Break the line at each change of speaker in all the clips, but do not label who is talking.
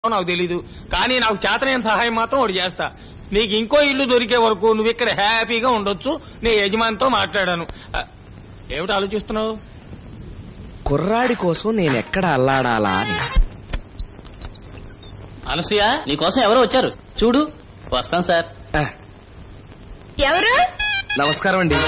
నాకు తెలీదు కానీ నాకు చేతనైన సహాయం మాత్రం ఒకటి చేస్తా నీకు ఇంకో ఇల్లు దొరికే వరకు నువ్వు ఇక్కడ హ్యాపీగా ఉండొచ్చు నీ యజమానితో మాట్లాడాను ఆ, ఏమిటి ఆలోచిస్తున్నావు
కుర్రాడి కోసం నేను ఎక్కడ అల్లాడాలా అని
అనసూయ నీకోసం ఎవరో వచ్చారు చూడు వస్తాం సార్
ఆ,
ఎవరు
నమస్కారం అండి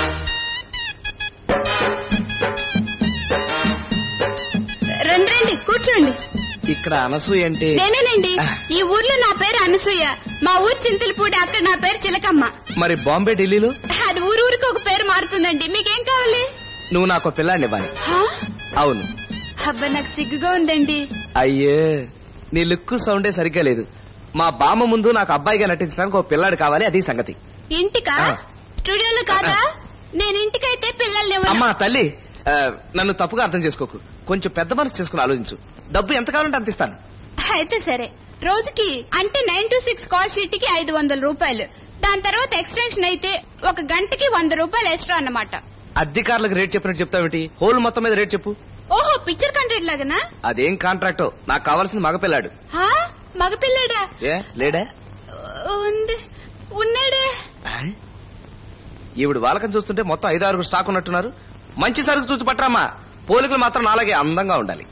రండి రండి కూర్చోండి
ఇక్కడ అనసూయ అంటే
నేనేనండి ఈ ఊర్లో నా పేరు అనసూయ మా ఊరు చింతలపూడి అక్కడ నా పేరు చిలకమ్మ
మరి బాంబే ఢిల్లీలో
అది ఊరు ఊరికి ఒక పేరు మారుతుందండి మీకేం కావాలి
నువ్వు నాకు ఒక పిల్లాడిని ఇవ్వాలి
హా?
అవును
అబ్బా నాకు సిగ్గుగా ఉందండి
అయ్యే నీ లుక్ సౌండే సరిగ్గా లేదు మా బామ్మ ముందు నాకు అబ్బాయిగా నటించడానికి ఒక పిల్లాడు కావాలి అది సంగతి
ఇంటికా
ఆ.
స్టూడియోలో కాదా నేను ఇంటికైతే పిల్లల్ని ఎవరు
అమ్మా తల్లి ఆ, నన్ను తప్పుగా అర్థం చేసుకోకు కొంచెం పెద్ద మనసు చేసుకుని ఆలోచించు డబ్బు ఎంత కావాలంటే అంత ఇస్తాను
అయితే సరే రోజుకి అంటే nine to six call sheet కి ఐదు వందల రూపాయలు దాని తర్వాత ఎక్స్టెన్షన్ అయితే ఒక గంటకి వంద రూపాయలు ఎక్స్ట్రా అన్నమాట
అద్దెకారులకు రేట్ చెప్పినట్టు చెప్తావేటి హోల్ మొత్తం మీద రేట్ చెప్పు
ఓహో పిక్చర్ కంటెంట్ లాగనా
అదేం కాంట్రాక్టో నాకు కావాల్సిన మగపిల్లాడు
హా? మగపిల్లడా
ఏ లేడా
ఉంది ఉన్నాడే
ఆ? ఈవిడ వాళ్ళకం చూస్తుంటే మొత్తం ఐదు ఆరుగురు స్టాక్ ఉన్నట్టున్నారు మంచి సరుకు చూసి పట్టరామా పోలికలు మాత్రం నాలాగే అందంగా ఉండాలి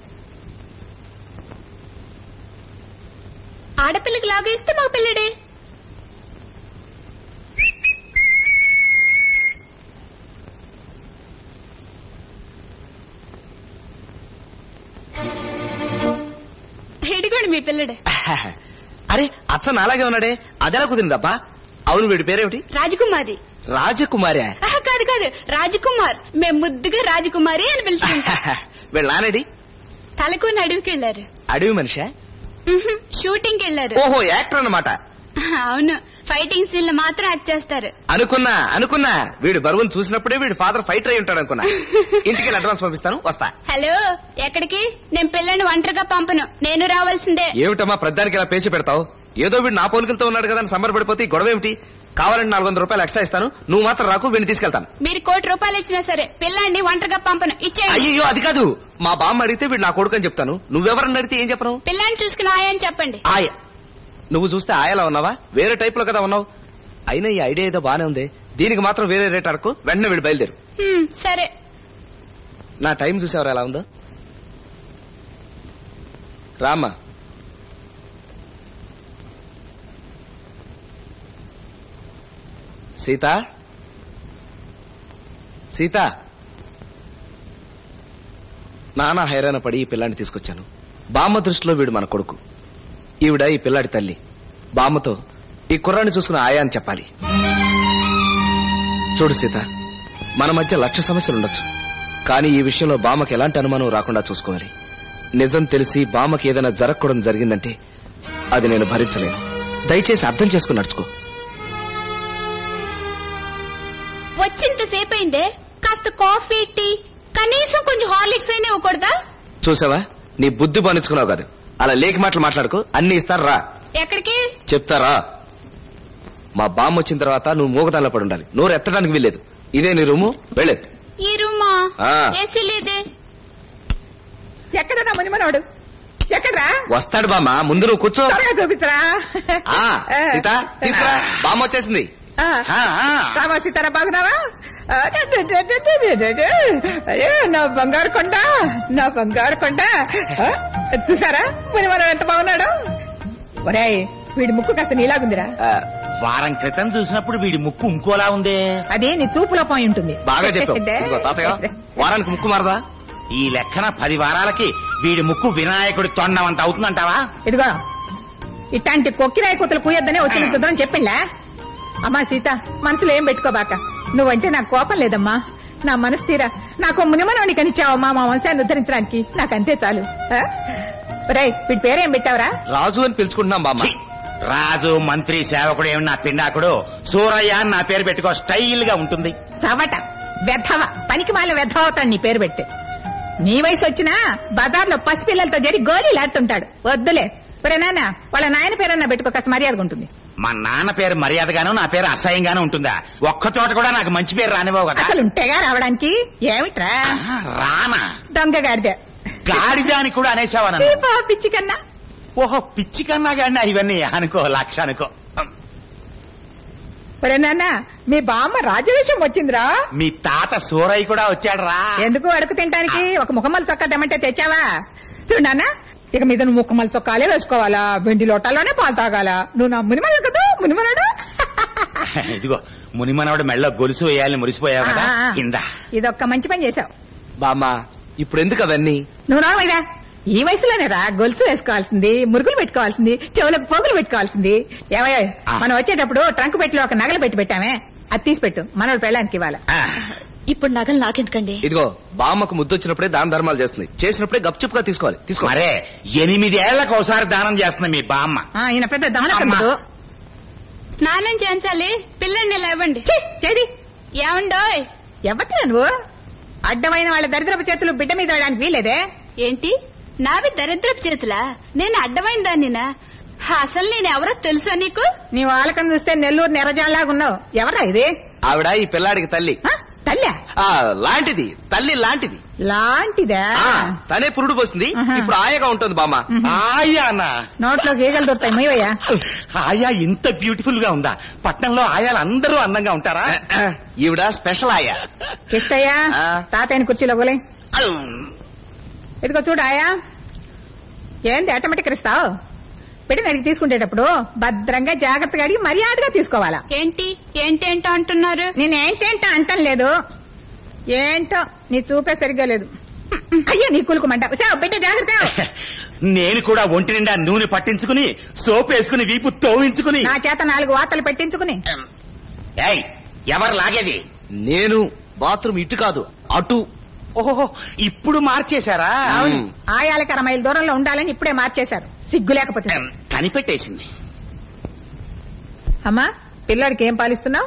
ఆడపిల్లకి లాగా ఇస్తే మగపిల్లడే ఇదిగోండి మీ పిల్లడే
అరే అచ్చ నాలాగే ఉన్నాడే అదెలా కుదిరిందబ్బా అవును వీడి పేరేమిటి
రాజకుమారి
రాజకుమారి
ఆహా, కాదు కాదు రాజకుమార్ మేము ముద్దుగా రాజకుమారి అని పిలుచుకుంటాం
వీళ్ళ నానేడి
తలకు అడవికి వెళ్ళారు
అడవి మనిషా
షూటింగ్ వెళ్ళారు
ఓహో యాక్టర్ అన్నమాట
అవును ఫైటింగ్ సీన్ లో మాత్రం యాక్ట్ చేస్తారు
అనుకున్నా అనుకున్నా వీడు బరువును చూసినప్పుడే వీడి ఫాదర్ ఫైటర్ అయి ఉంటాడు అనుకున్నా ఇంటికి అడ్వాన్స్ పంపిస్తాను వస్తా
హలో ఎక్కడికి నేను పిల్లని ఒంటరిగా పంపను నేను రావాల్సిందే
ఏమిటమ్మా ప్రధానికి ఇలా పేచి పెడతావు ఏదో వీడు నా పోలికలతో ఉన్నాడు కదా అని సంబరపడిపోతే ఈ గొడవ ఏమిటి కావాలంటే నాలుగు వందల రూపాయలు ఎక్స్ట్రా ఇస్తాను నువ్వు మాత్రం రాకు వీడిని తీసుకెళ్తాను
మీరు కోటి రూపాయలు ఇచ్చినా సరే పిల్లాన్ని ఒంటరిగా పంపను ఇచ్చేయండి
అయ్యో అది కాదు మా బామ్మ అడిగితే వీడు నా కొడుకు అని చెప్తాను నువ్వెవరని అడిగితే ఏం చెప్పను
పిల్లాన్ని చూసుకుని ఆయని చెప్పండి
ఆయ నువ్వు చూస్తే ఆయలా ఉన్నావా వేరే టైప్ లో కదా ఉన్నావు అయినా ఈ ఐడియా ఏదో బానే ఉంది దీనికి మాత్రం వేరే రేట్ అడకు వెంటనే వీడు బయలుదేరు
హ్మ్, సరే
నా టైం చూసేవారు ఎలా ఉందో రామ్మా సీత సీత నానా హైరాణ పడి ఈ పిల్లాన్ని తీసుకొచ్చాను బామ్మ దృష్టిలో వీడు మన కొడుకు ఈవిడ ఈ పిల్లాడి తల్లి బామ్మతో ఈ కుర్రాన్ని చూసుకుని ఆయా అని చెప్పాలి చూడు సీత మన మధ్య లక్ష సమస్యలు ఉండొచ్చు కానీ ఈ విషయంలో బామ్మకి ఎలాంటి అనుమానం రాకుండా చూసుకోవాలి నిజం తెలిసి బామ్మకి ఏదైనా జరగకూడదు జరిగిందంటే అది నేను భరించలేను దయచేసి అర్థం చేసుకుని నడుచుకో
వచ్చింత సేపు అయిందే కాస్త కాఫీ టీ కనీసం కొంచెం హార్లిక్స్ అయినా ఇవ్వకూడదా
చూసావా నీ బుద్ధి బానించుకున్నావు కాదు అలా లేకి మాటలు మాట్లాడుకో అన్ని ఇస్తారు రా
ఎక్కడికి
చెప్తారా మా బామ్మ వచ్చిన తర్వాత నువ్వు మూగదానిలో పడి ఉండాలి నోరు ఎత్తడానికి వీల్లేదు ఇదే నీ రూము వెళ్ళేది
ఈ రూమా
ఆ.
ఏసీ లేదే
ఎక్కడన్నా మునిమనోడు ఎక్కడ్రా
వస్తాడు బామ్మ ముందు నువ్వు కూర్చో
త్వరగా చూపించరా
ఆ, సీత తీసుకురా బామ్మ వచ్చేసింది
ఆ.
ఆ, ఆ.
రామా సీతారా బాగున్నావా ఆ, డు, డు, డు, డు, డు, డు, డు, డు. అయ్యో నా బంగారు కొండ నా బంగారు కొండ ఆ, చూసారా మునిమనోడు ఎంత బాగున్నాడు ఒరేయ్ వీడి ముక్కు కాస్త నీలాగుందిరా
ఆ,
వారం క్రితం చూసినప్పుడు వీడి ముక్కు ఇంకోలా ఉందే
అదే నీ చూపులో పోయి ఉంటుంది
బాగా చెప్పావు ఇదిగో తాతయ్య వారానికి ముక్కు మారదా
ఈ లెక్కన పది వారాలకి వీడి ముక్కు వినాయకుడి తొండమంత అవుతుందంటావా
ఇదిగో ఇట్లాంటి కొక్కిరాయి కూతలు పూయొద్దనే వచ్చిన కుదరం చెప్పిండ్లా అమ్మా సీత మనసులో ఏం పెట్టుకోబాక నువ్వంటే నాకు కోపం లేదమ్మా నా మనసు తీరా నాకు మునిమనవని కనిచ్చావమ్మా మా వంశాన్ని ఉద్ధరించడానికి నాకంతే చాలు ఆ? ఒరేయ్ వీడి పేరేం పెట్టావురా
రాజు అని పిలుచుకుంటున్నాం బామ్మ
ఛీ! రాజు మంత్రి సేవకుడు ఏమి నా పిండాకుడు సూరయ్య అని నా పేరు పెట్టుకో స్టైల్ గా ఉంటుంది
సవట వెధవ పనికి మాల వెధవ అవుతాడు నీ పేరు పెట్టి నీ వయసు వచ్చినా బజార్లో పసిపిల్లలతో జరి గోళీలాడుతుంటాడు వద్దులే ఒరే నాన్న వాళ్ళ నాయన పేరన్నా పెట్టుకో కాస్త మర్యాదగా ఉంటుంది
మా నాన్న పేరు మర్యాదగాను నా పేరు అసహ్యంగాను ఉంటుందా ఒక్క చోట కూడా నాకు మంచి పేరు రానివ్వవు కదా
అసలు ఉంటేగా రావడానికి ఏమిట్రా
ఆ, రానా
దొంగ గాడిద
గాడిదానికి కూడా అనేసావా నన్ను?
చీపా పిచ్చి కన్నా
ఓహో పిచ్చి కన్నా గాడినా ఇవన్నీ అనుకో లక్ష అనుకో
ఒరే నాన్న మీ బామ్మ రాజవేషం వచ్చిందిరా
మీ తాత సూరయ్య కూడా వచ్చాడు రా
ఎందుకు అడుగు తినడానికి ఒక ముఖమల్ చొక్కా తెమ్మంటే తెచ్చావా చూడు నాన్న ఇక మీద నువ్వు ముఖమల్ చొక్కాలే వేసుకోవాలా వెండి లోటాల్లోనే పాలు తాగాల నువ్వు నా మునిమడు కదా మునిమనుడు
ఇదిగో మునిమనవడు మెళ్ళ గొలుసు వేయాలని మురిసిపోయావు కదా
ఆ, ఆ.
ఇందా
ఇదొక్క మంచి పని చేశావు
బామ్మ ఇప్పుడు ఎందుకు అవన్నీ
నువ్వు రావైరా ఈ వయసులోనే రా గొలుసు వేసుకోవాల్సింది మురుగులు పెట్టుకోవాల్సింది చెవులకు పోగులు పెట్టుకోవాల్సింది ఏమయ్య
ఆ.
మనం వచ్చేటప్పుడు ట్రంక్ పెట్టిలో ఒక నగలు పెట్టి పెట్టామే అది తీసి పెట్టు మనోడు పెళ్ళానికి ఇవ్వాలి
ఆ,
ఇప్పుడు నగలు నాకెందుకండి
ఇదిగో బామ్మకు ముద్దొచ్చినప్పుడే దాన ధర్మాలు చేస్తుంది చేసినప్పుడే గప్చుప్గా తీసుకోవాలి తీసుకో
మరే ఎనిమిదేళ్లకు ఒకసారి దానం చేస్తుంది మీ బామ్మ
ఆ, ఈయన పెద్ద
అమ్మా.
దమనకందుడు
స్నానం చేయించాలి పిల్లల్ని లేవండి
చేది
ఏమండోయ్
ఎవరినా నువ్వు అడ్డమైన వాళ్ళ దరిద్రపు చేతులు బిడ్డ మీద వేయడానికి వీలేదే
ఏంటి నావి దరిద్రపు చేతులా నేను అడ్డమైన దాన్నినా అసలు నేను ఎవరో తెలుసా నీకు
నీ వాళ్ళకం చూస్తే నెల్లూరు నెరజాలాగా ఉన్నావు ఎవరా ఇది
ఆవిడ ఈ పిల్లాడికి తల్లి
ఆ? తల్లా
ఆ లాంటిది తల్లి లాంటిది
లాంటిదా
ఆ, తనే పురుడు పోసింది
ఆహా.
ఇప్పుడు ఆయగా ఉంటుంది బామ్మ
ఆయానా
నోట్లో గీగలు దొరుకుతాయి మొయ్యా
ఆయా ఇంత బ్యూటిఫుల్ గా ఉందా పట్నంలో ఆయాలు అందరూ అందంగా ఉంటారా
ఈవిడ స్పెషల్ ఆయా
కిష్టయ్యా
ఆ.
తాతయ్యని కుర్చీలో గోలే ఇదిగో చూడు ఆయా ఏంది ఆటోమేటిక్ ఇస్తావు పెట్టి అడిగి తీసుకునేటప్పుడు భద్రంగా జాగ్రత్తగా అడిగి మర్యాదగా తీసుకోవాలా
ఏంటి ఏంటేంటో అంటున్నారు
నేను ఏంటేంటో అంటం లేదు ఏంటో నీ చూపే సరిగ్గా లేదు అయ్యో నీ కులుకుమంట సార్ బిడ్డ జాగ్రత్త
నేను కూడా ఒంటి నిండా నూనె పట్టించుకుని సోప్ వేసుకుని వీపు తోవించుకుని
నా చేత నాలుగు వార్తలు పెట్టించుకుని
ఏయ్ ఎవరు లాగేది
నేను బాత్రూమ్ ఇటు కాదు అటు
ఓహో ఇప్పుడు మార్చేశారా
అవును
మ్.
ఆయాలకి అర మైలు దూరంలో ఉండాలని ఇప్పుడే మార్చేశారు సిగ్గు లేకపోతే
ఎం, కనిపెట్టేసింది
అమ్మా పిల్లాడికి ఏం పాలిస్తున్నావు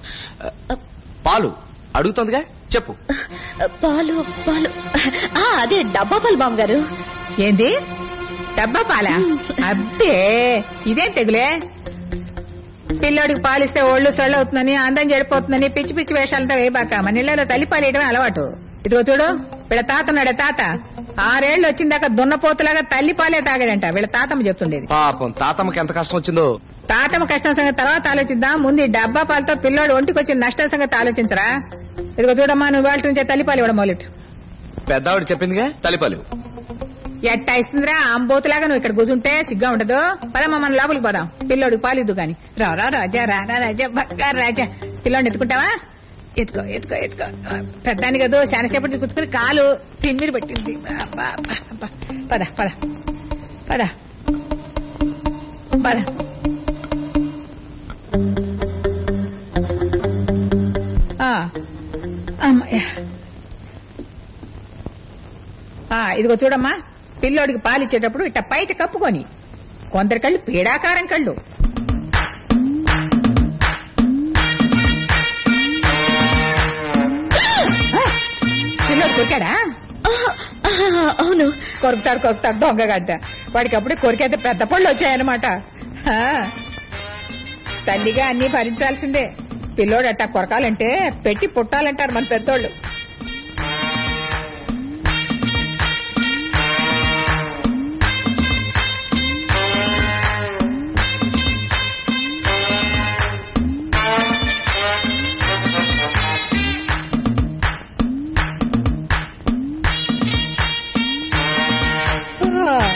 పాలు అడుగుతుందిగా చెప్పు
పాలు పాలు ఆ, అదే డబ్బా పాలు బామ్మగారు
ఏంది డబ్బా పాలా అబ్బే ఇదేం తెగులే పిల్లోడికి పాలిస్తే ఒళ్ళు సొళ్ళు అవుతుందని అందం చెడిపోతుందని పిచ్చి పిచ్చి వేషాలతో వేయబాక మన ఇళ్లలో తల్లి పాలేయడం అలవాటు ఇదిగో చూడు వీళ్ళ తాత ఉన్నాడే తాత ఆరేళ్లు వచ్చిందాక దున్నపోతులాగా తల్లి పాలే తాగాడంట వీళ్ళ తాతమ్మ చెప్తుండేది
పాపం తాతమ్మకి ఎంత కష్టం వచ్చిందో
తాతమ్మ కష్టం సంగతి తర్వాత ఆలోచిద్దాం ముందు ఈ డబ్బా పాలతో పిల్లోడు ఒంటికి వచ్చిన నష్టం సంగతి ఆలోచించరా ఇదిగో చూడమ్మా నువ్వు వాళ్ళ నుంచే తల్లిపాలు ఇవ్వడం మొదలెట్టు
పెద్దవాడు చెప్పిందిగా తలిపాలు
ఎట్టా ఇస్తుందిరా అంబోతులాగా నువ్వు ఇక్కడ కూర్చుంటే సిగ్గా ఉండదు పదమ్మా మన లోపలికి పోదాం పిల్లోడికి పాలిద్దు గాని రా రా రాజా రా రా రాజా బక్కా రాజా పిల్లోడిని ఎత్తుకుంటావా ఎత్తుకో ఎత్తుకో ఎత్తుకో పెద్దాని కదా శానసేపటి కూర్చుకుని కాలు తిమ్మిరి పట్టింది అబ్బా, అబ్బా, అబ్బా. పద పద పద పద ఆ, అమ్మయ్య. ఆ, ఇదిగో చూడమ్మా పిల్లోడికి పాలిచ్చేటప్పుడు ఇట్ట పైట కప్పుకొని కొందరి కళ్ళు పీడాకారం కళ్ళు ఆ, పిల్లోడు కొరికాడా
ఆ, అవును
కొరుకుతాడు కొరుకుతాడు దొంగగడ్డ వాడికి అప్పుడే కొరికైతే పెద్ద పళ్ళు వచ్చాయన్నమాట ఆ, తల్లిగా అన్ని భరించాల్సిందే పిల్లోడు అట్టా కొరకాలంటే పెట్టి పుట్టాలంటారు మన పెద్దోళ్ళు ఆ.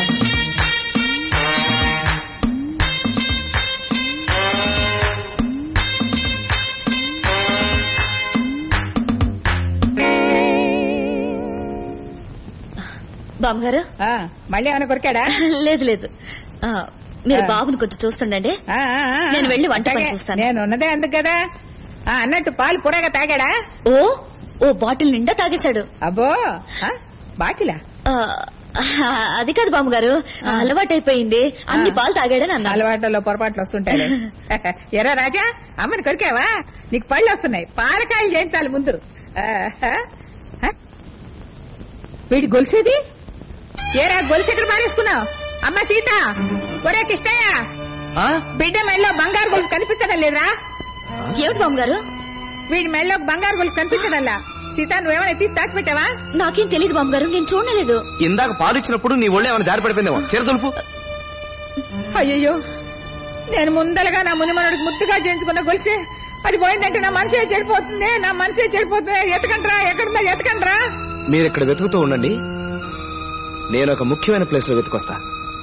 బామ్మగారు
ఆ, మళ్ళీ ఏమైనా కొరికాడా
లేదు లేదు ఆ, మీరు
ఆ.
బాబుని కొంచెం చూస్తుండండి
ఆ, ఆ, ఆ.
నేను వెళ్ళి వంట పని
అట్లాగే.
చూస్తాను.
నేను ఉన్నదే అందుకు కదా ఆ, అన్నట్టు పాలు పురాగా తాగాడా
ఓ ఓ బాటిల్ నిండా తాగేశాడు
అబ్బో ఆ, బాటిలా
ఆ, అది కాదు బామ్మగారు అలవాటైపోయింది అన్ని
ఆ.
పాలు తాగాడని అన్నారు
అలవాట్లలో పొరపాట్లు వస్తుంటాయి ఎరా రాజా అమ్మని కొరికావా నీకు పళ్ళు వస్తున్నాయి పాలకాయలు చేయించాలి ముందు ఆ, ఆ? వీడి గొలిసేది ఏరా గొలుసు ఎక్కడ పారేసుకున్నావు అమ్మ సీత ఒరే కిష్టయ్య
ఆ?
బిడ్డ మెళ్ళలో బంగారు గొలుసు కనిపించడం లేదురా
ఏమిటి బామ్మగారు
వీడి మెళ్ళలో బంగారు గొలుసు కనిపించడంలా సీత నువ్వేమైనా తీసి దాచిపెట్టావా
నాకేం తెలియదు బామ్మగారు నేను చూడలేదు
ఇందాక పాలు ఇచ్చినప్పుడు నీ ఒళ్ళు ఏమైనా జారి పడిపోయిందేమో చీర తులుపు
అయ్యయ్యో నేను ముందలగా నా మునిమనుడికి ముద్దుగా చేయించుకున్న గొలిసే అది పోయిందంటే నా మనసే చెడిపోతుంది నా మనసే చెడిపోతుంది ఎతకండ్రా ఎక్కడుందా ఎతకండ్రా
మీరు ఇక్కడ వెతుకుతూ ఉండండి నేను ఒక ముఖ్యమైన ప్లేస్ లో వెతుకొస్తా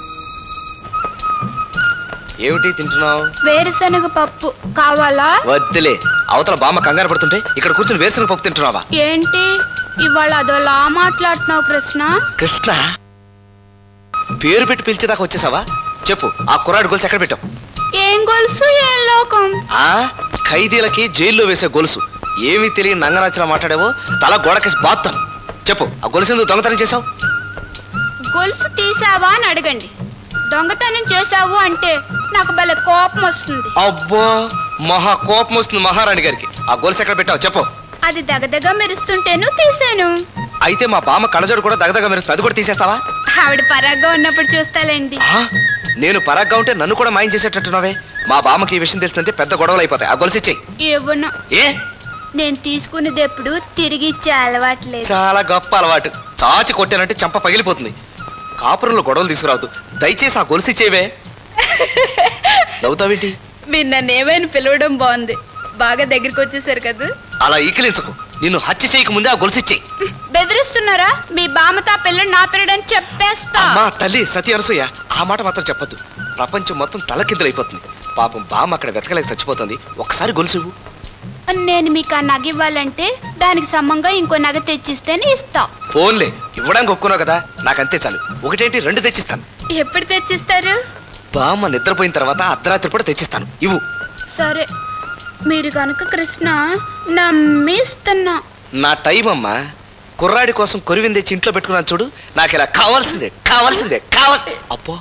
ఏమిటి తింటున్నావు
వేరుశనగ పప్పు కావాలా
వద్దులే అవతల బామ్మ కంగారు పడుతుంటే ఇక్కడ కూర్చుని వేరుశనగ పప్పు తింటున్నావా
ఏంటి ఇవాళ అదోలా మాట్లాడుతున్నావు కృష్ణ
కృష్ణ పేరు పెట్టి పిలిచేదాకా వచ్చేసావా చెప్పు ఆ కుర్రాడు గొలుసు ఎక్కడ పెట్టావు
ఏం గొలుసు ఏం లోకం
ఆ ఖైదీలకి జైల్లో వేసే గొలుసు ఏమీ తెలియని నంగనాచన మాట్లాడావో తల గోడకేసి బాత్తాను చెప్పు ఆ గొలుసు ఎందుకు దొంగతనం చేసావు
గొలుసు తీసావా అని అడగండి దొంగతనం చేసావు అంటే నాకు భలే కోపం వస్తుంది
అబ్బో మహా కోపం వస్తుంది మహారాణి గారికి ఆ గొలుసు ఎక్కడ పెట్టావు చెప్పు
అది దగదగ మెరుస్తుంటేను తీసాను
అయితే మా బామ్మ కళ్ళజోడు కూడా దగదగ మెరుస్తుంది అది కూడా తీసేస్తావా
ఆవిడ పరాగ్గా ఉన్నప్పుడు చూస్తాలేండి
ఆ? నేను పరాగ్గా ఉంటే నన్ను కూడా మాయం చేసేటట్టున్నావే మా బామ్మకి ఈ విషయం తెలుస్తుంటే పెద్ద గొడవలు అయిపోతాయి ఆ గొలుసు ఇచ్చేయి
ఏవన్నా
ఏ
నేను తీసుకునేది ఎప్పుడు తిరిగి ఇచ్చే అలవాట్లేదు
చాలా గొప్ప అలవాటు చాచి కొట్టానంటే చంప పగిలిపోతుంది కాపురంలో గొడవలు తీసుకురావద్దు దయచేసి ఆ గొలుసు ఇచ్చేవే నవ్వుతావేంటి
మీరు నన్ను ఏమైనా పిలవడం బాగుంది బాగా దగ్గరికి వచ్చేసారు కదా
అలా ఈకిలించకు నిన్ను హత్య చేయక ముందే ఆ గొలుసు ఇచ్చేయి
బెదిరిస్తున్నారా మీ బామ్మతో ఆ పిల్లని నా పిల్లడని చెప్పేస్తా
అమ్మా తల్లి సతి అనసూయ ఆ మాట మాత్రం చెప్పొద్దు ప్రపంచం మొత్తం తలకిందులైపోతుంది పాపం బామ్మ అక్కడ వెతకలేక చచ్చిపోతుంది ఒక్కసారి గొలుసు ఇవ్వు.
నేను మీకు ఆ నగ ఇవ్వాలంటే దానికి సమంగా ఇంకో నగ తెచ్చిస్తేనే ఇస్తా
ఫోన్లే ఇవ్వడానికి ఒప్పుకున్నావు కదా నాకంతే చాలు ఒకటేంటి రెండు తెచ్చిస్తాను
ఎప్పుడు తెచ్చిస్తారు
బామ్మ నిద్రపోయిన తర్వాత అర్ధరాత్రి కూడా తెచ్చిస్తాను ఇవ్వు
సరే మీరు కనుక కృష్ణ నమ్మిస్తున్నా
నా టైం అమ్మా కుర్రాడి కోసం కొరివింది తెచ్చి ఇంట్లో పెట్టుకున్నాను చూడు నాకు ఇలా కావాల్సిందే కావాల్సిందే కావాలి అబ్బో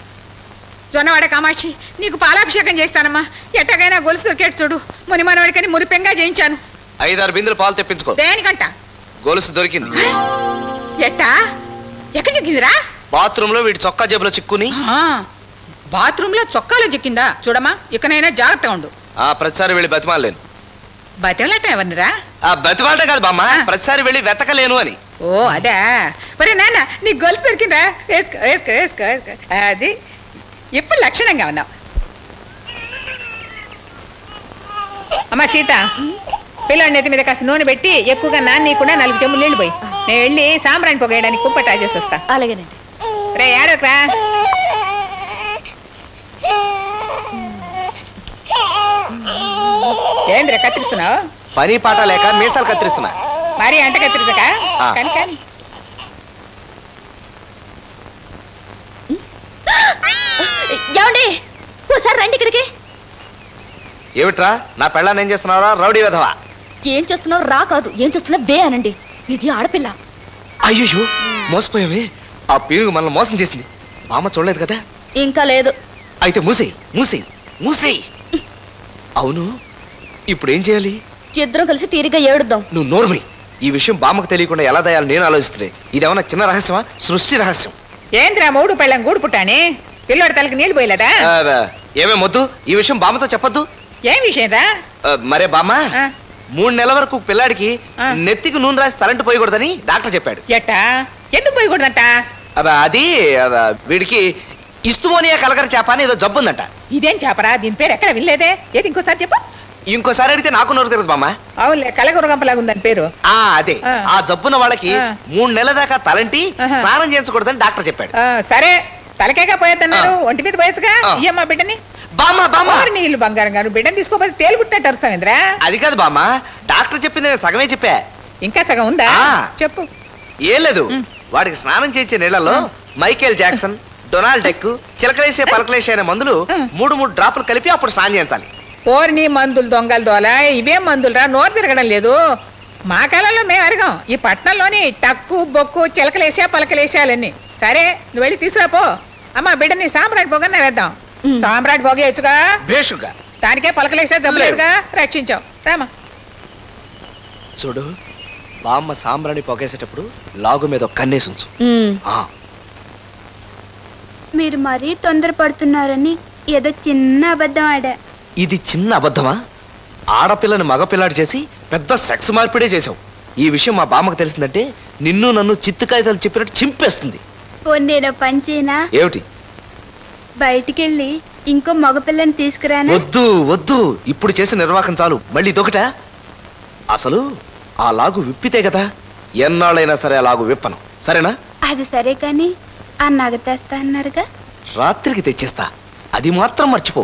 జొన్నవాడ కామాక్షి నీకు పాలాభిషేకం చేస్తానమ్మా ఎట్టగైనా గొలుసు దొరికేట్టు చూడు మునిమనవాడికని మురిపెంగా చేయించాను
ఐదారు బిందెలు పాలు తెప్పించుకో
దేనికంట
గొలుసు దొరికింది
ఎట్టా ఎక్కడ చిక్కిందిరా
బాత్రూమ్ లో వీడి చొక్కా జేబులో చిక్కుని
బాత్రూమ్ లో చొక్కాలో చిక్కిందా చూడమ్మా ఇకనైనా జాగ్రత్తగా ఉండు
ఆ ప్రతిసారి వెళ్ళి బతిమాలేను
బతిలట ఎవరినిరా
ఆ బతిమాలటే కాదు బామ్మ
ఆ.
ప్రతిసారి వెళ్ళి వెతకలేను అని
ఓ అదే మరి నాన్న నీకు గొలుసు దొరికిందా వేసుకో వేసుకో వేసుకో వేసుకో అది ఇప్పుడు లక్షణంగా ఉన్నావు అమ్మా సీత పిల్లాడి నెత్తి మీద కాస్త నూనె పెట్టి ఎక్కువగా నాన్నీయకుండా నాలుగు చెమ్ములు నీళ్ళు పోయి నేను వెళ్ళి సాంబ్రాణి పొగేయడానికి కుప్ప ట్రై చేసి వస్తా
అలాగేనండి
రే ఏడోకరా ఏంద్రా కత్తిరిస్తున్నావు
పని పాట లేక మీసాలు కత్తిరిస్తున్నా
మరి అంట కత్తిరించక
ఆ.
కానీ కానీ
ఏమండి ఓసారి రండి ఇక్కడికి
ఏమిట్రా నా పెళ్ళాన్ని ఏం చేస్తున్నారా రౌడీ విధవా
ఏం చేస్తున్నావు రా కాదు ఏం చేస్తున్నావు బే అనండి ఇది ఆడపిల్ల
అయ్యో మోసపోయావే ఆ పీరుగు మనల్ని మోసం చేసింది మామ చూడలేదు కదా
ఇంకా లేదు
అయితే మూసేయి మూసేయి మూసేయి అవును ఇప్పుడు ఏం చేయాలి
ఇద్దరం కలిసి తీరిగా ఏడుద్దాం
నువ్వు నోర్మి ఈ విషయం బామ్మకు తెలియకుండా ఎలా దయాలి నేను ఆలోచిస్తున్నాయి ఇదేమన్నా చిన్న రహస్యమా సృష్టి రహస్యం
ఏంద్రా మూడు పెళ్ళం గూడు పుట్టాని పిల్లోడి తలకి నీళ్ళు పోయలేదా
ఆ, ఆ, ఏమే మొద్దు ఈ విషయం బామ్మతో చెప్పొద్దు
ఏం విషయం రా
ఆ, మరే బామ్మ
ఆ.
మూడు నెలల వరకు పిల్లాడికి
ఆ.
నెత్తికి నూనె రాసి తలంటి పోయకూడదని డాక్టర్ చెప్పాడు
ఎట్టా ఎందుకు పోయకూడదంట
అబ్బా, అది అబ్బా, వీడికి ఇస్తుమోనియా కలకర చేప అని ఏదో జబ్బు ఉందంట
ఇదేం చేపరా దీని పేరు ఎక్కడ వినలేదే ఏది ఇంకోసారి చెప్పు
ఇంకోసారి అడిగితే నాకు నోరు తిరగదు బామ్మ
అవునులే కలగురగంపలాగా ఉందని పేరు
ఆ అదే
ఆ.
ఆ జబ్బున్న వాళ్ళకి
ఆ.
మూడు నెలల దాకా తలంటి
ఆహా.
స్నానం చేయించకూడదని డాక్టర్ చెప్పాడు
ఆ, సరే తలకేగా పోయేద్దన్నారు
ఆ.
ఒంటి మీద పోయొచ్చుగా
ఆ.
ఇయ్యమ్మా బిడ్డని
బామ్మ బామ్మ
ఓరి నీళ్ళు బంగారం గారు బిడ్డని తీసుకోపోతే తేలు పుట్టినట్టు అరుస్తావు ఇంద్రా
అది కాదు బామ్మ డాక్టర్ చెప్పింది నేను సగమే చెప్పా
ఇంకా సగం ఉందా
ఆ.
చెప్పు
ఏం లేదు వాడికి స్నానం చేయించే నీళ్లలో మైకేల్ జాక్సన్ డొనాల్డ్ డెక్ చిలకలేసే పలకలేసే అనే మందులు
ఆ.
మూడు మూడు డ్రాపులు కలిపి అప్పుడు స్నానం చేయించాలి
ఓర్ని మందులు దొంగలు దోల ఇవేం మందులు రా నోరు తిరగడం లేదు మా కాలంలో మేము అరగం ఈ పట్నంలోని టక్కు బొక్కు చిలకలేసా పలకలేసాలన్నీ సరే నువ్వు వెళ్ళి తీసుకురాపో అమ్మా బిడ్డని సాంబ్రాట్ పొగన్నా వేద్దాం సాంబ్రాట్ పొగేయచ్చుగా
భేషుగా
దానికే పలకలేసా జబ్బలేదుగా రక్షించావు రామా
చూడు బామ్మ సాంబ్రాణి పొగేసేటప్పుడు లాగు మీద ఒక కన్నేసి ఉంచు ఆ,
మీరు మరీ తొందరపడుతున్నారని ఏదో చిన్న అబద్ధం ఆడా
ఇది చిన్న అబద్ధమా ఆడపిల్లని మగపిల్లాడు చేసి పెద్ద సెక్స్ మార్పిడే చేసావు ఈ విషయం మా బామ్మకు తెలిసిందంటే నిన్ను నన్ను చిత్తు కాగితాలు చెప్పినట్టు చింపేస్తుంది
ఓ నేను పంచేనా
ఏమిటి
బయటికెళ్ళి ఇంకో మగపిల్లని తీసుకురానా
వద్దు వద్దు ఇప్పుడు చేసిన నిర్వాహకం చాలు మళ్ళీ దొకట అసలు ఆ లాగు విప్పితే కదా ఎన్నాళ్ళైనా సరే ఆ లాగు విప్పను సరేనా
అది సరే కాని ఆ నగ తెస్తా అన్నారుగా
రాత్రికి తెచ్చిస్తా అది మాత్రం మర్చిపో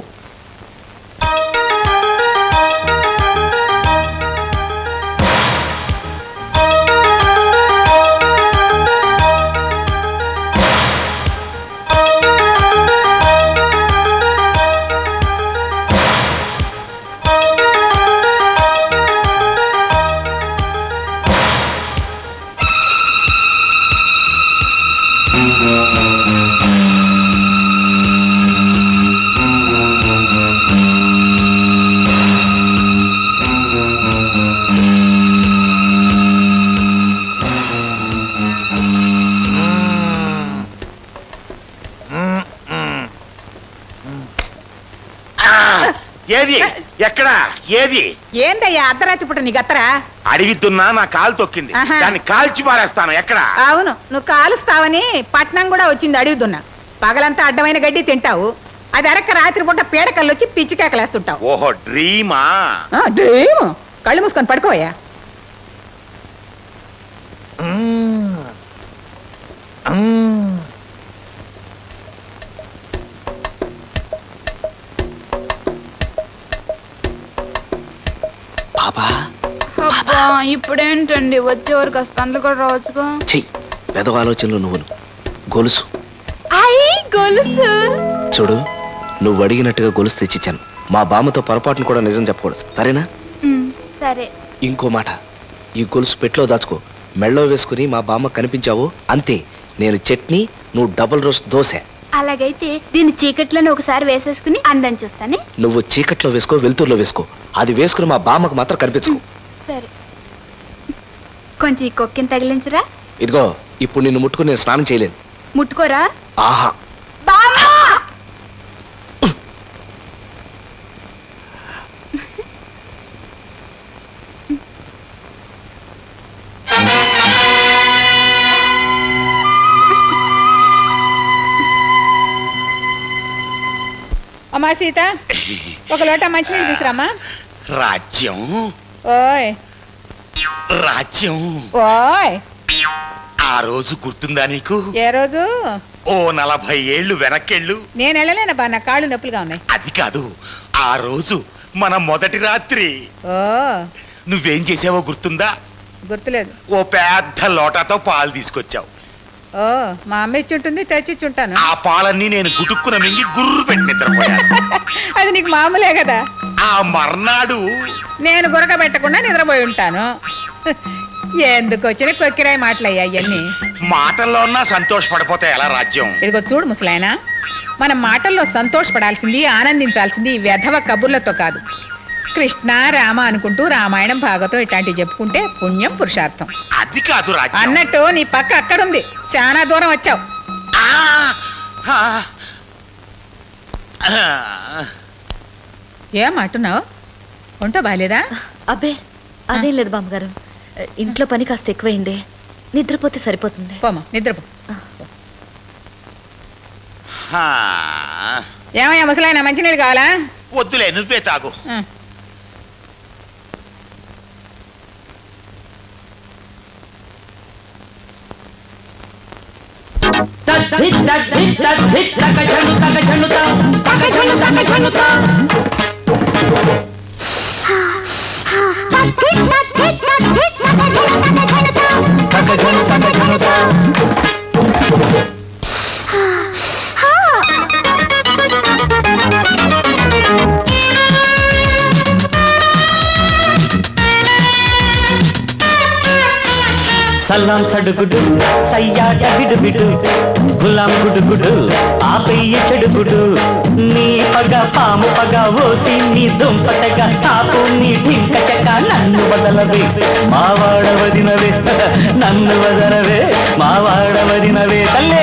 ఏది ఎక్కడ ఏది
ఏందయ్యా అర్ధరాత్రి పుట్ట నీకు అత్తరా
అడవి దున్నా నా కాలు తొక్కింది
ఆహా.
దాన్ని కాల్చి పారేస్తాను ఎక్కడ
అవును నువ్వు కాలుస్తావని పట్నం కూడా వచ్చింది అడుగుతున్నా పగలంతా అడ్డమైన గడ్డి తింటావు అది అరక్క రాత్రి పూట పీడకల్లు వచ్చి పిచ్చి కేకలేస్తుంటావు
ఓహో డ్రీమా
ఆ, డ్రీము. కళ్ళు మూసుకొని పడుకోవయ్యా
బాబా
అబ్బా ఇప్పుడేంటండి వచ్చే వరకు వస్తాను కూడా రావచ్చుగా
చెయ్యి పెదవ ఆలోచనలు నువ్వును గొలుసు
అయ్యి గొలుసు
చూడు నువ్వు అడిగినట్టుగా గొలుసు తెచ్చిచ్చాను మా బామ్మతో పొరపాటును కూడా నిజం చెప్పకూడదు సరేనా
ఉమ్, సరే
ఇంకో మాట ఈ గొలుసు పెట్లో దాచుకో మెళ్ళో వేసుకుని మా బామ్మ కనిపించావు అంతే నేను చట్నీ నువ్వు డబుల్ రోస్ట్ దోశ
అలాగైతే దీని చీకట్లను ఒకసారి వేసేసుకుని అందం చూస్తానే
నువ్వు చీకట్లో వేసుకో వెలుతురులో వేసుకో అది వేసుకుని మా బామ్మకు మాత్రం కనిపించుకో
సరే కొంచెం ఈ కొక్కిని తగిలించరా
ఇదిగో ఇప్పుడు నిన్ను ముట్టుకుని నేను స్నానం చేయలేను
ముట్టుకోరా
ఆహా
బామ్మా
అమ్మా సీత ఒక లోట మంచినీళ్ళు తీసురామ్మా
రాజ్యం
ఓయ్
రాజ్యం
ఓయ్
ఆ రోజు గుర్తుందా నీకు
ఏ రోజు
ఓ నలభై ఏళ్ళు వెనక్కెళ్ళు
నేను వెళ్ళలేనబ్బా నా కాళ్ళు నొప్పులుగా ఉన్నాయి
అది కాదు ఆ రోజు మన మొదటి రాత్రి
ఓ
నువ్వేం చేసావో గుర్తుందా
గుర్తులేదు
ఓ పెద్ద లోటాతో పాలు తీసుకొచ్చావు
ఓ మా అమ్మ ఇచ్చి ఉంటుంది తెచ్చి ఇచ్చి ఉంటాను
ఆ పాలన్నీ నేను గుటుక్కున మింగి గుర్రు పెట్టి నిద్రపోయాను
అది నీకు మామూలే కదా
ఆ మర్నాడు
నేను గురక పెట్టకుండా నిద్రపోయి ఉంటాను ఎందుకు వచ్చిన కొక్కిరాయి మాటలయ్యా ఇవన్నీ
మాటల్లోన్నా సంతోషపడిపోతే ఎలా రాజ్యం
ఇదిగో చూడు ముసలాయన మనం మాటల్లో సంతోషపడాల్సింది ఆనందించాల్సింది ఈ వ్యధవ కబుర్లతో కాదు కృష్ణ రామ అనుకుంటూ రామాయణం భాగవతం ఇట్లాంటివి చెప్పుకుంటే పుణ్యం పురుషార్థం
అది కాదు రాజ్యం
అన్నట్టు నీ పక్క అక్కడుంది చాలా దూరం వచ్చావు
ఆ! ఆ! ఆ!
ఏం అంటున్నావు ఒంట బాలేదా
అబ్బే అదేం లేదు బామ్మగారు ఇంట్లో పని కాస్త ఎక్కువైంది నిద్రపోతే సరిపోతుంది
పోమా నిద్రపో
ఆ!
ఏమయ్యా ముసలాయన మంచినీళ్ళు కావాలా
వద్దులే నువ్వే తాగు
ఆ.
సలాం సడుగుడు సయ్యాట బిడుబిడు గులాం గుడుగుడు ఆపయ్య చెడుగుడు నీ పగ పాము పగ ఓసి నీ దుంపటగ తాపు నీ ఠింక చెక్క నన్ను వదలవే మావాడ వదినవే నన్ను వదలవే మావాడ వదినవే తల్లే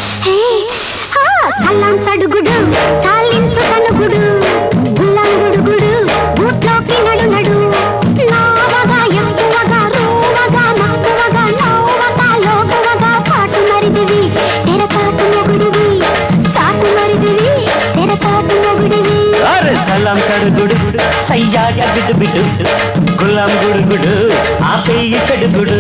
సల్లాం సడుగుడు చాలించు కనుగుడు గుల్లం గుడుగుడు బూట్లోకి నడు నడు నావగా ఎక్కువగా రోవగా మక్కువగా నవ్వగా లోకువగా చాటు మరిదివి తెరచాటు మొగుడివి చాటు మరిదివి
సలాం సడుగుడు సయ్యాట బిడు బిడు గులాం గుడుగుడు ఆపేయి చెడుగుడు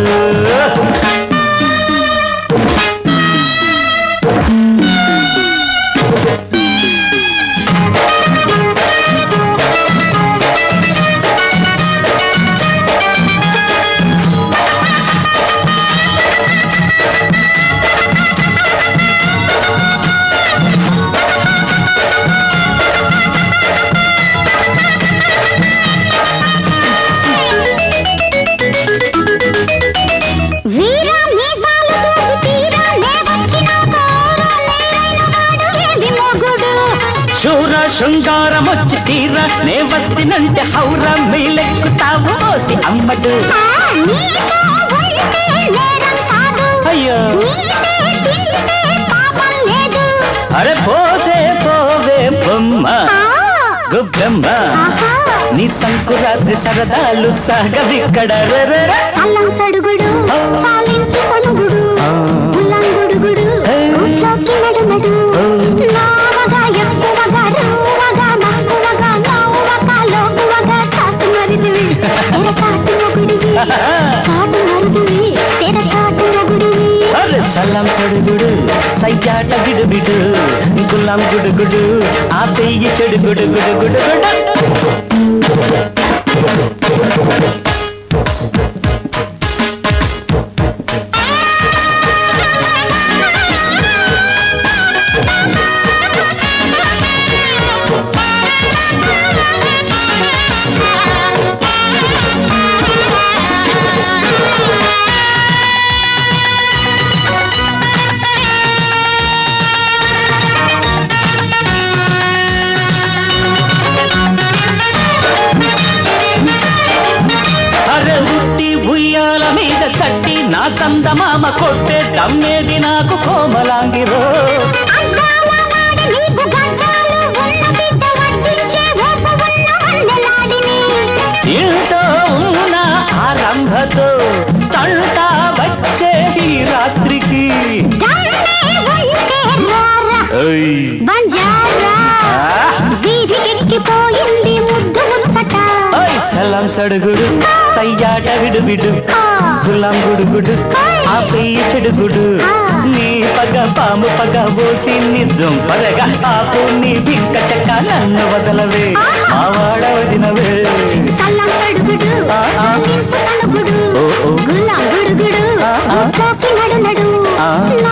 వీరా మీసాలు తూగి తీరా నే వచ్చినాక ఓరా నేరైన వాడు ఏది మొగుడు
శూర శృంగారం వచ్చి తీరా నే వస్తినంటే హౌర మీలెక్కుతావు మోసి అమ్మడు
ఆ, నీతో ఉంటే నేరం కాదు
అయ్యో
నీతే తింటే పాపం లేదు
అరే పోతే పోవే బొమ్మ
ఆ,
గుబ్బెమ్మ
ఆహా.
నీ సంకురాత్రి సరదాలు సాగవిక్కడ
సల్లం సడుగుడు చాలించు సనుగుడు గుల్లంగుడుగుడు గుట్లోకి నడునడు నావగా ఎక్కువగా రూవగా మక్కువగా నవ్వగా లోకువగా చాటు మరిదివి తెర చాటు మొగుడివి చాటు మరుదువి తెర చాటు మొగుడివి
అరే సల్లం సడుగుడు సయ్యాట బిడు బిడు గులాం గుడుగుడు ఆ పెయ్యి చెడు గుడు గుడు గుడు గుడు అరే ఉట్టి ఉయ్యాల మీద చట్టి నా చందమామ కొట్టే దమ్మేది నాకు కోమలాంగిరో
అందాల వాడి నీకు గంటాలు ఉన్న బిడ్డ వడ్డించే రూపు ఉన్న వన్నెలాడిని
ఏటో ఉన్న ఆరంభతో తంట వచ్చే ఈ రాత్రికి
దమ్మే ఉంటే రారా
ఓయ్.
బంజారా వీధికెక్కిపోయింది ముద్దు ముచ్చట
ఓయ్ సలాం సడుగుడు సయ్యాట విడుబిడు గులాం గుడుగుడు ఆ పెయ్యి చెడుగుడు నీ పగ పాము పగ ఓసి నీ దుంపరగా ఆపు నీ బింక చెక్క నన్ను వదలవే మా వాడ వదినవే
సల్లం సడుగుడు
ఆ, ఆ.
చాలించు తనుగుడు
ఓ, ఓ.
గులాం గుడుగుడు
ఆ, ఆ.
పోకి నడు నడు
ఆ.